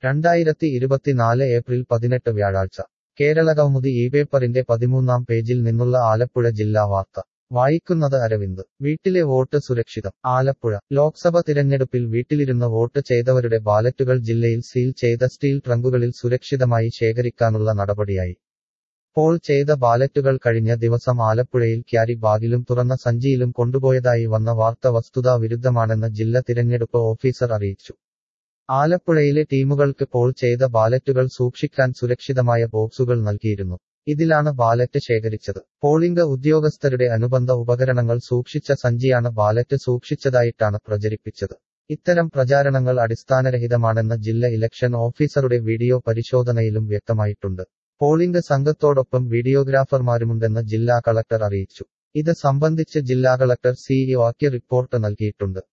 രണ്ടായിരത്തി ഇരുപത്തിനാല് ഏപ്രിൽ പതിനെട്ട് വ്യാഴാഴ്ച കേരളകൗമുദി ഈ പേപ്പറിന്റെ പതിമൂന്നാം പേജിൽ നിന്നുള്ള ആലപ്പുഴ ജില്ലാ വാർത്ത വായിക്കുന്നത് അരവിന്ദ് വീട്ടിലെ വോട്ട് സുരക്ഷിതം ആലപ്പുഴ ലോക്സഭ തിരഞ്ഞെടുപ്പിൽ വീട്ടിലിരുന്ന് വോട്ട് ചെയ്തവരുടെ ബാലറ്റുകൾ ജില്ലയിൽ സീൽ ചെയ്ത സ്റ്റീൽ ട്രങ്കുകളിൽ സുരക്ഷിതമായി ശേഖരിക്കാനുള്ള നടപടിയായി പോൾ ചെയ്ത ബാലറ്റുകൾ കഴിഞ്ഞ ദിവസം ആലപ്പുഴയിൽ ക്യാരി ബാഗിലും തുറന്ന സഞ്ചിയിലും കൊണ്ടുപോയതായി വന്ന വാർത്ത വസ്തുതാ വിരുദ്ധമാണെന്ന് ജില്ലാ തിരഞ്ഞെടുപ്പ് ഓഫീസർ അറിയിച്ചു ആലപ്പുഴയിലെ ടീമുകൾക്ക് പോൾ ചെയ്ത ബാലറ്റുകൾ സൂക്ഷിക്കാൻ സുരക്ഷിതമായ ബോക്സുകൾ നൽകിയിരുന്നു ഇതിലാണ് ബാലറ്റ് ശേഖരിച്ചത് പോളിംഗ് ഉദ്യോഗസ്ഥരുടെ അനുബന്ധ ഉപകരണങ്ങൾ സൂക്ഷിച്ച സഞ്ചിയാണ് ബാലറ്റ് സൂക്ഷിച്ചതായിട്ടാണ് പ്രചരിപ്പിച്ചത് ഇത്തരം പ്രചാരണങ്ങൾ അടിസ്ഥാനരഹിതമാണെന്ന് ജില്ലാ ഇലക്ഷൻ ഓഫീസറുടെ വീഡിയോ പരിശോധനയിലും വ്യക്തമായിട്ടുണ്ട് പോളിംഗ് സംഘത്തോടൊപ്പം വീഡിയോഗ്രാഫർമാരുമുണ്ടെന്ന് ജില്ലാ കളക്ടർ അറിയിച്ചു ഇത് സംബന്ധിച്ച് ജില്ലാ കളക്ടർ സിഇഒക്ക് റിപ്പോർട്ട് നൽകിയിട്ടുണ്ട്